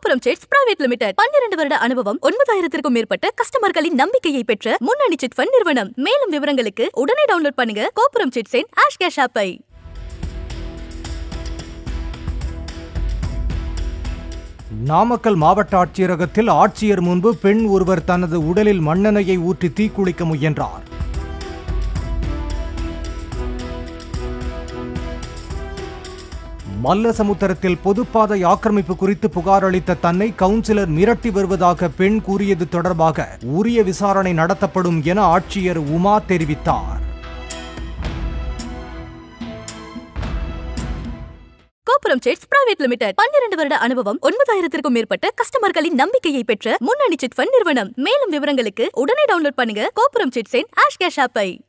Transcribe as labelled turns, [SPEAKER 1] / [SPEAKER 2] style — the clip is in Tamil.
[SPEAKER 1] கோபுரம் சிட்ஸ் பிரைவேட் லிமிடெட் பன்னிரண்டு வருட அனுபவம் ஒன்பதாயிரத்திற்கும் மேற்பட்ட கஸ்டமர்களின் நம்பிக்கையை பெற்ற முன்னணி சிட் ஃபண்ட் நிறுவனம் மேலும் விவரங்களுக்கு உடனே டவுன்லோட் பண்ணுங்க கோபுரம் சிட்ஸின் ஆஷ் கேஷ் ஆப்பை
[SPEAKER 2] நாமக்கல் மாவட்ட ஆட்சியரகத்தில் ஆட்சியர் முன்பு பெண் ஒருவர் தனது உடலில் மண்ணெண்ணெயை ஊற்றி தீக்குளிக்க முயன்றார் மல்லசமுத்திரத்தில் பொதுப்பாதை ஆக்கிரமிப்பு குறித்து புகார் அளித்த தன்னை கவுன்சிலர் மிரட்டி வருவதாக பெண் கூறியது தொடர்பாக உரிய விசாரணை நடத்தப்படும் என ஆட்சியர் உமா தெரிவித்தார்
[SPEAKER 1] கோபுரம் சிட்ஸ் பிரைவேட் லிமிடெட் பன்னிரண்டு வருட அனுபவம் ஒன்பதாயிரத்திற்கும் மேற்பட்ட கஸ்டமர்களின் நம்பிக்கையை பெற்ற முன்னணி சிட் ஃபண்ட் நிறுவனம் மேலும் விவரங்களுக்கு உடனே டவுன்லோட் பண்ணுங்க கோபுரம் சிட்ஸின் ஆஷ் கேஷ் ஆப்பை